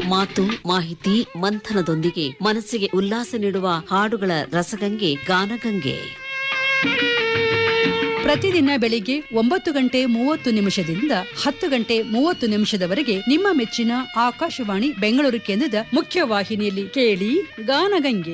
ಮಾತು ಮಾಹಿತಿ ಮಂಥನದೊಂದಿಗೆ ಮನಸ್ಸಿಗೆ ಉಲ್ಲಾಸ ನೀಡುವ ಹಾಡುಗಳ ರಸಗಂಗೆ ಗಾನಗಂಗೆ ಪ್ರತಿದಿನ ಬೆಳಿಗ್ಗೆ ಒಂಬತ್ತು ಗಂಟೆ ಮೂವತ್ತು ನಿಮಿಷದಿಂದ ಹತ್ತು ಗಂಟೆ ಮೂವತ್ತು ನಿಮಿಷದವರೆಗೆ ನಿಮ್ಮ ಮೆಚ್ಚಿನ ಆಕಾಶವಾಣಿ ಬೆಂಗಳೂರು ಕೇಂದ್ರದ ಮುಖ್ಯವಾಹಿನಿಯಲ್ಲಿ ಕೇಳಿ ಗಾನಗಂಗೆ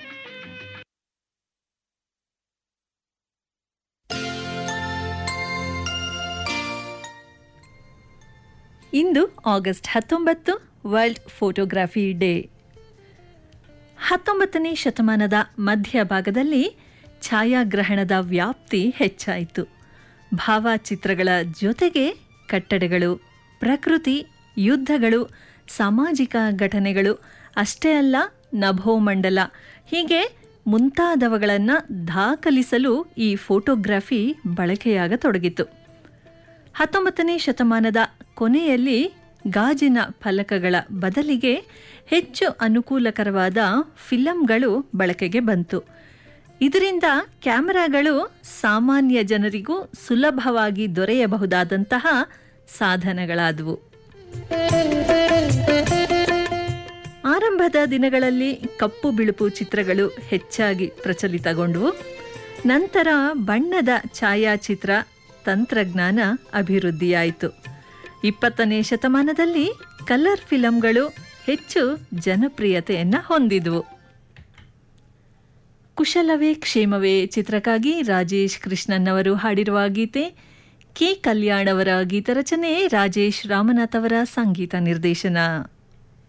ಇಂದು ಆಗಸ್ಟ್ ಹತ್ತೊಂಬತ್ತು ವರ್ಲ್ಡ್ ಫೋಟೋಗ್ರಫಿ ಡೇ ಹತ್ತೊಂಬತ್ತನೇ ಶತಮಾನದ ಮಧ್ಯಭಾಗದಲ್ಲಿ ಛಾಯಾಗ್ರಹಣದ ವ್ಯಾಪ್ತಿ ಹೆಚ್ಚಾಯಿತು ಭಾವಚಿತ್ರಗಳ ಜೊತೆಗೆ ಕಟ್ಟಡಗಳು ಪ್ರಕೃತಿ ಯುದ್ಧಗಳು ಸಾಮಾಜಿಕ ಘಟನೆಗಳು ಅಷ್ಟೇ ಅಲ್ಲ ನಭೋಮಂಡಲ ಹೀಗೆ ಮುಂತಾದವುಗಳನ್ನು ದಾಖಲಿಸಲು ಈ ಫೋಟೋಗ್ರಫಿ ಬಳಕೆಯಾಗತೊಡಗಿತು ಹತ್ತೊಂಬತ್ತನೇ ಶತಮಾನದ ಕೊನೆಯಲ್ಲಿ ಗಾಜಿನ ಫಲಕಗಳ ಬದಲಿಗೆ ಹೆಚ್ಚು ಅನುಕೂಲಕರವಾದ ಫಿಲಂಗಳು ಬಳಕೆಗೆ ಬಂತು ಇದರಿಂದ ಕ್ಯಾಮೆರಾಗಳು ಸಾಮಾನ್ಯ ಜನರಿಗೂ ಸುಲಭವಾಗಿ ದೊರೆಯಬಹುದಾದಂತಹ ಸಾಧನಗಳಾದವು ಆರಂಭದ ದಿನಗಳಲ್ಲಿ ಕಪ್ಪು ಬಿಳುಪು ಚಿತ್ರಗಳು ಹೆಚ್ಚಾಗಿ ಪ್ರಚಲಿತಗೊಂಡವು ನಂತರ ಬಣ್ಣದ ಛಾಯಾಚಿತ್ರ ತಂತ್ರಜ್ಞಾನ ಅಭಿವೃದ್ಧಿಯಾಯಿತು ಇಪ್ಪತ್ತನೇ ಶತಮಾನದಲ್ಲಿ ಕಲರ್ ಫಿಲಂಗಳು ಹೆಚ್ಚು ಜನಪ್ರಿಯತೆಯನ್ನು ಹೊಂದಿದವು ಕುಶಲವೇ ಕ್ಷೇಮವೇ ಚಿತ್ರಕ್ಕಾಗಿ ರಾಜೇಶ್ ಕೃಷ್ಣನ್ ಅವರು ಹಾಡಿರುವ ಗೀತೆ ಕೆ ಕಲ್ಯಾಣ್ ಅವರ ಗೀತರಚನೆ ರಾಜೇಶ್ ರಾಮನಾಥ್ ಅವರ ಸಂಗೀತ ನಿರ್ದೇಶನ